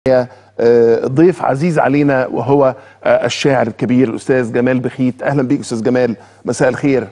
ضيف عزيز علينا وهو الشاعر الكبير الاستاذ جمال بخيت اهلا بيك استاذ جمال مساء الخير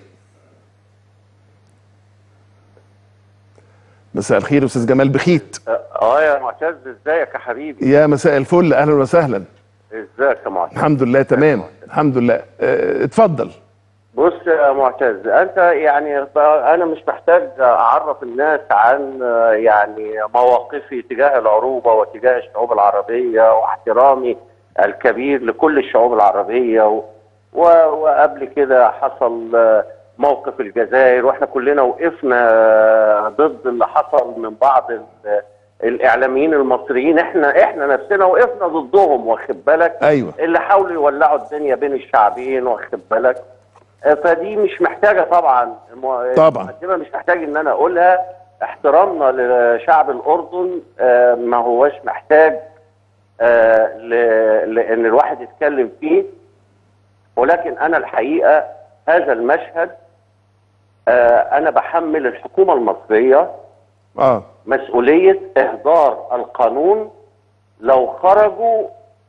مساء الخير استاذ جمال بخيت اه يا معتز ازيك يا حبيبي يا مساء الفل اهلا وسهلا ازيك يا معتز الحمد لله تمام الحمد لله اه، اتفضل بص يا معتز انت يعني انا مش محتاج اعرف الناس عن يعني مواقفي تجاه العروبه وتجاه الشعوب العربيه واحترامي الكبير لكل الشعوب العربيه و... و... وقبل كده حصل موقف الجزائر واحنا كلنا وقفنا ضد اللي حصل من بعض ال... الاعلاميين المصريين احنا احنا نفسنا وقفنا ضدهم واخد بالك ايوه اللي حاولوا يولعوا الدنيا بين الشعبين واخد بالك فدي مش محتاجه طبعا المو- طبعا. المقدمه مش محتاج ان انا اقولها احترامنا لشعب الاردن آه، ما هوش محتاج آه، ل- لان الواحد يتكلم فيه ولكن انا الحقيقه هذا المشهد آه، انا بحمل الحكومه المصريه اه مسؤوليه اهدار القانون لو خرجوا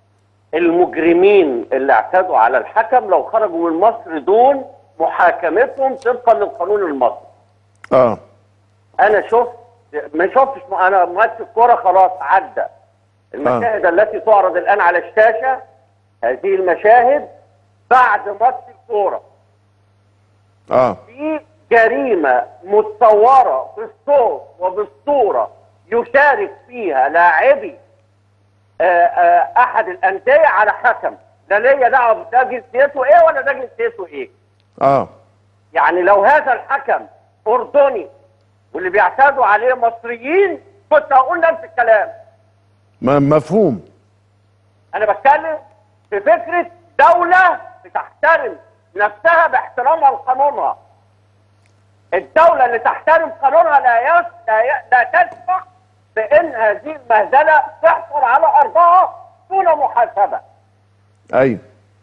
المجرمين اللي اعتدوا على الحكم لو خرجوا من مصر دون محاكمتهم طبقا للقانون المصري اه انا شفت ما شفتش انا ماتش الكوره خلاص عدى المشاهد التي تعرض الان على الشاشه هذه المشاهد بعد ماتش الكوره اه في جريمه متصوره بالصوت وبالصوره يشارك فيها لاعبي آه، آه، احد الانديه على حكم لا ليا دعوه ده جنسيته ايه ولا ده جنسيته ايه اه يعني لو هذا الحكم اردني واللي بيعتادوا عليه مصريين كنت هقول نفس الكلام م- مفهوم انا بتكلم في فكره دوله بتحترم نفسها باحترامها لقانونها الدوله اللي تحترم قانونها لا يس لا, ي... لا تسمح بان هذه المهزله تحصل على ارضها دون محاسبه ايوه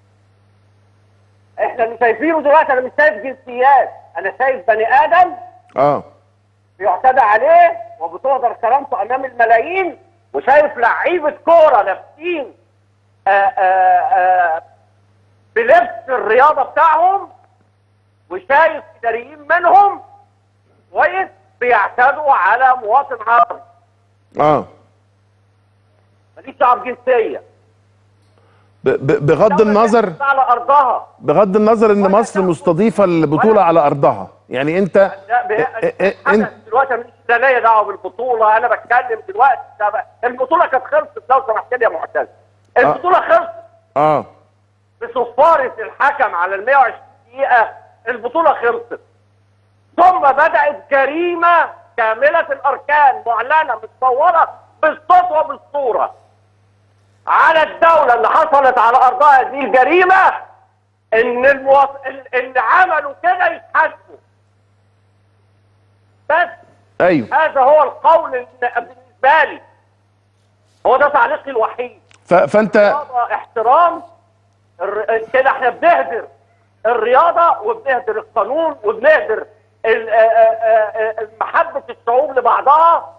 احنا اللي شايفينه دلوقتي انا مش شايف جنسيات انا شايف بني ادم اه بيعتدى عليه وبتهدر كرامته امام الملايين وشايف لعيبه كوره لابسين آه، آه، آه، بلبس الرياضه بتاعهم وشايف اداريين منهم كويس بيعتدوا على مواطن عربي اه ماليش دعوه بجنسيه ب- ب- بغض النظر على ارضها بغض النظر ان مصر مستضيفه البطوله على ارضها يعني انت لا ب- إيه- إيه- أنا انت دلوقتي مش لا ليا دعوه بالبطوله انا بتكلم دلوقتي ده بقى- البطوله كانت خلصت لو سمحت لي يا معتز البطوله خلصت اه بصفارة الحكم على ال 120 دقيقة البطولة خلصت ثم بدأت جريمة كاملة الأركان معلنة متصورة بالصوت وبالصورة على الدولة اللي حصلت على أرضها هذه الجريمة إن المواط... ال- اللي عملوا كده يتحاسبوا بس ايوه هذا هو القول اللي بالنسبة لي هو ده تعليقي الوحيد ف- فانت رياضه احترام الر- كده احنا بنهدر الرياضه وبنهدر القانون وبنهدر ال- آه، آه، آه، محبه الشعوب لبعضها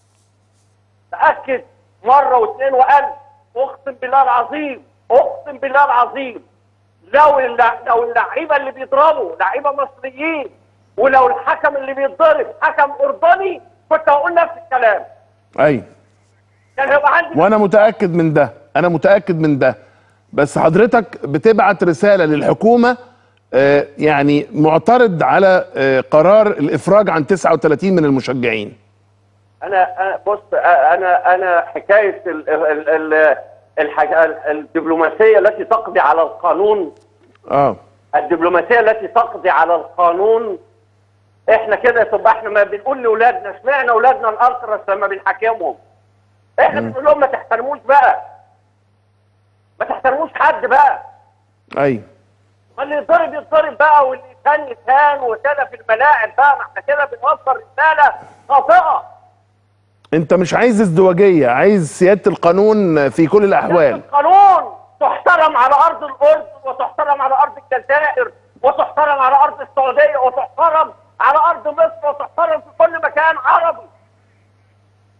تاكد مره واثنين والف اقسم بالله العظيم اقسم بالله العظيم لو الل- لو اللعيبه اللي بيضربوا لعيبه مصريين ولو الحكم اللي بيتضرب حكم اردني كنت هقول نفس الكلام ايوه كان هيبقى عندي وانا متاكد من ده انا متاكد من ده بس حضرتك بتبعت رساله للحكومه آه، يعني معترض على آه، قرار الافراج عن 39 من المشجعين انا انا بص انا انا حكايه ال ال ال الحاجة الدبلوماسيه التي تقضي على القانون اه الدبلوماسيه التي تقضي على القانون احنا كده تبقى احنا ما بنقول لاولادنا اشمعنى اولادنا الالتراس لما بنحاكمهم احنا بنقول لهم ما تحترموش بقى ما تحترموش حد بقى ايوه ما اللي يتضرب يتضرب بقى واللي يتهان يتهان وكده في الملاعب بقى ما احنا كده بنوصل رساله خاطئه انت مش عايز ازدواجيه عايز سياده القانون في كل الاحوال القانون تحترم على ارض الاردن وتحترم على ارض الجزائر وتحترم على ارض السعوديه وتحترم على ارض مصر وتحترم في كل مكان عربي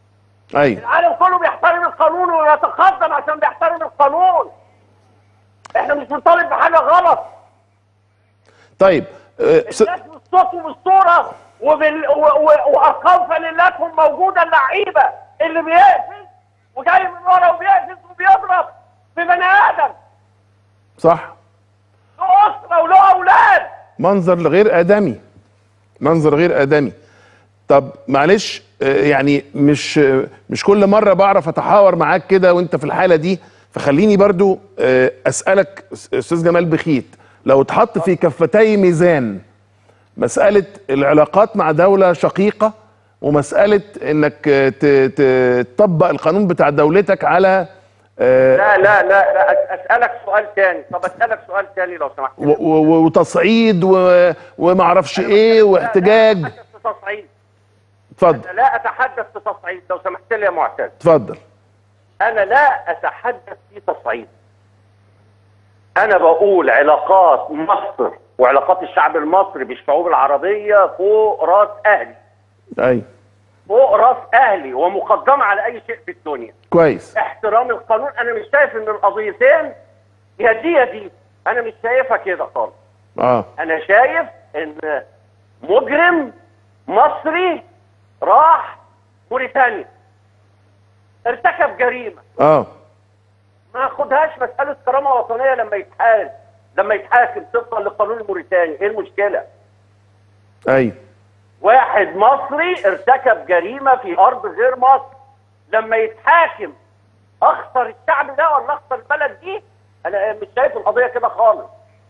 ايوه العالم كله بيحترم القانون ويتقدم عشان بيحترم القانون احنا مش بنطالب بحاجه غلط طيب آه، س- الناس بالصوت وبالصوره وبال... و... و... وارقام فليلاتهم موجوده اللعيبه اللي بيقفز وجاي من ورا وبيقفز وبيضرب في بني ادم صح له اسره وله اولاد منظر غير ادمي منظر غير ادمي طب معلش آه، يعني مش آه، مش كل مره بعرف اتحاور معاك كده وانت في الحاله دي فخليني برضو آه، اسالك أس- استاذ جمال بخيت لو اتحط في كفتي ميزان مساله العلاقات مع دوله شقيقه ومساله انك آه، ت- ت- تطبق القانون بتاع دولتك على آه، لا لا لا, لا أس- اسالك سؤال تاني طب اسالك سؤال تاني لو سمحت و- و- وتصعيد و- ومعرفش ايه واحتجاج لا لا أتحدث في تصعيد اتفضل أنا لا اتحدث في تصعيد لو سمحت لي يا معتز اتفضل انا لا اتحدث في تصعيد انا بقول علاقات مصر وعلاقات الشعب المصري بالشعوب العربيه فوق راس اهلي ايوه فوق راس اهلي ومقدمه على اي شيء في الدنيا كويس احترام القانون انا مش شايف ان القضيتين يا دي يا دي انا مش شايفها كده خالص اه انا شايف ان مجرم مصري راح موريتانيا ارتكب جريمه اه ما اخدهاش مساله كرامه وطنيه لما يتحاسب لما يتحاكم طبقا للقانون الموريتاني ايه المشكله ايوه واحد مصري ارتكب جريمه في ارض غير مصر لما يتحاكم اخسر الشعب ده ولا اخسر البلد دي انا مش شايف القضيه كده خالص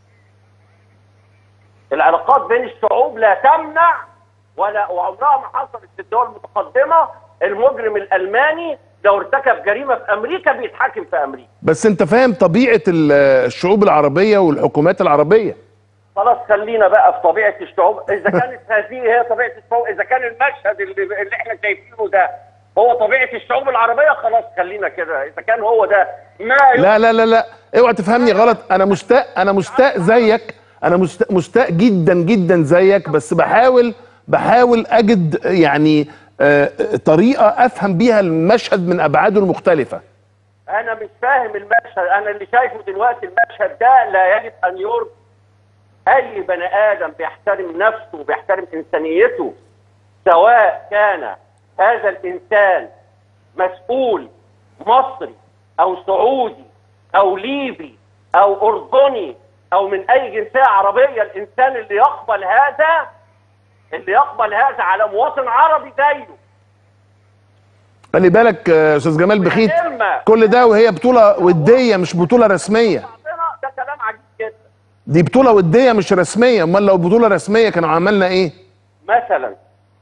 العلاقات بين الشعوب لا تمنع ولا وعمرها ما حصلت في الدول المتقدمه المجرم الالماني لو ارتكب جريمه في امريكا بيتحاكم في امريكا بس انت فاهم طبيعه ال- الشعوب العربيه والحكومات العربيه خلاص خلينا بقى في طبيعه الشعوب اذا كانت هذه هي طبيعه الشعوب اذا كان المشهد اللي, اللي احنا شايفينه ده هو طبيعه الشعوب العربيه خلاص خلينا كده اذا كان هو ده ما لا لا لا لا اوعى تفهمني غلط انا مستاء انا مستاء زيك انا مستاء, مستاء جدا جدا زيك بس بحاول بحاول اجد يعني آه، طريقه افهم بيها المشهد من ابعاده المختلفه انا مش فاهم المشهد انا اللي شايفه دلوقتي المشهد ده لا يجب ان يرضي اي بني ادم بيحترم نفسه وبيحترم انسانيته سواء كان هذا الانسان مسؤول مصري او سعودي او ليبي او اردني او من اي جنسيه عربيه الانسان اللي يقبل هذا اللي يقبل هذا على مواطن عربي زيه خلي بالك آه، استاذ جمال بخيت كلمة. كل ده وهي بطوله وديه مش بطوله رسميه بعضنا ده كلام عجيب جدا دي بطوله وديه مش رسميه امال لو بطوله رسميه كانوا عملنا ايه مثلا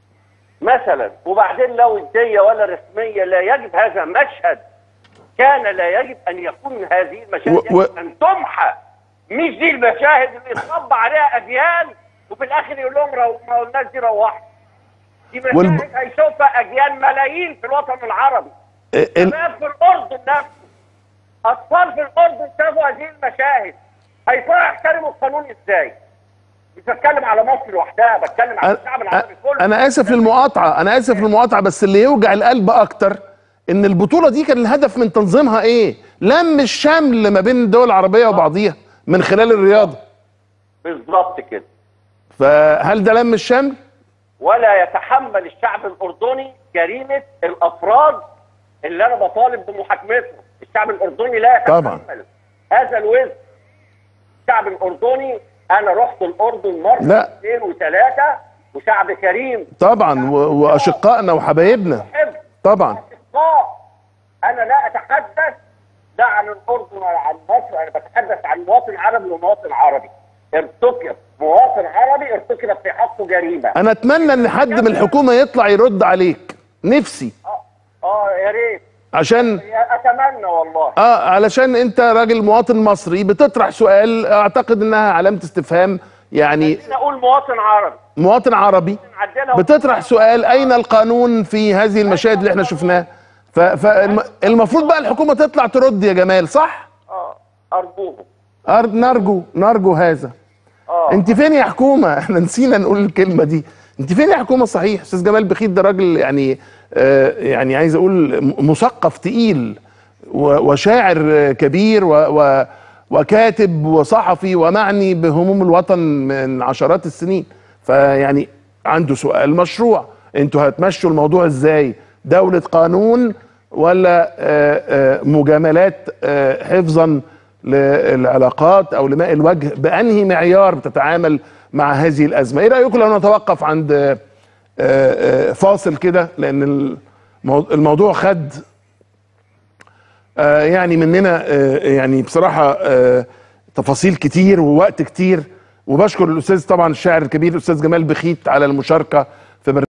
مثلا وبعدين لو الدية ولا رسمية لا يجب هذا مشهد كان لا يجب أن يكون هذه المشاهد و- و- يجب أن تمحى مش دي المشاهد اللي يتربى عليها أجيال وفي الآخر يقول لهم رو... ما هو الناس دي روحوا دي مشاهد والب- هيشوفها أجيال ملايين في الوطن العربي ال- ال- شباب في الأردن نفسه أطفال في الأردن شافوا هذه المشاهد هيطلعوا يحترموا القانون إزاي؟ مش بتكلم على مصر لوحدها بتكلم على الشعب العربي أنا- كله انا اسف للمقاطعه انا اسف للمقاطعه بس اللي يوجع القلب اكتر ان البطوله دي كان الهدف من تنظيمها ايه لم الشمل ما بين الدول العربيه وبعضيها من خلال الرياضه بالظبط كده فهل ده لم الشمل ولا يتحمل الشعب الاردني جريمه الافراد اللي انا بطالب بمحاكمتهم الشعب الاردني لا يتحمل طبعا. هذا الوزن الشعب الاردني انا رحت الاردن مره لا. اثنين وثلاثه وشعب كريم طبعا و- واشقائنا وحبايبنا حفظ طبعا اصدقاء انا لا اتحدث لا عن الاردن ولا عن مصر انا بتحدث عن مواطن عربي ومواطن عربي ارتكب مواطن عربي ارتكبت في حقه جريمه انا اتمنى ان حد من الحكومه يطلع يرد عليك نفسي اه اه يا ريت عشان يا- اتمنى والله اه علشان انت راجل مواطن مصري بتطرح سؤال اعتقد انها علامه استفهام يعني خليني اقول مواطن عربي مواطن عربي عندنا بتطرح سؤال اين القانون في هذه المشاهد اللي احنا شفناها فالمفروض بقى الحكومه تطلع ترد يا جمال صح اه ارجوهم أر- نرجو نرجو هذا اه انت فين يا حكومه احنا نسينا نقول الكلمه دي انت فين يا حكومه صحيح استاذ جمال بخيت ده راجل يعني آه، يعني عايز اقول م- مثقف تقيل و- وشاعر آه، كبير و و وكاتب وصحفي ومعني بهموم الوطن من عشرات السنين فيعني عنده سؤال مشروع انتوا هتمشوا الموضوع ازاي دولة قانون ولا آه، آه، مجاملات آه، حفظا للعلاقات او لماء الوجه بانهي معيار بتتعامل مع هذه الازمه ايه رايكم لو نتوقف عند آه، آه، فاصل كده لان المو- الموضوع خد آه، يعني مننا آه، يعني بصراحه آه، تفاصيل كتير ووقت كتير وبشكر الاستاذ طبعا الشاعر الكبير الاستاذ جمال بخيت على المشاركه في برنامج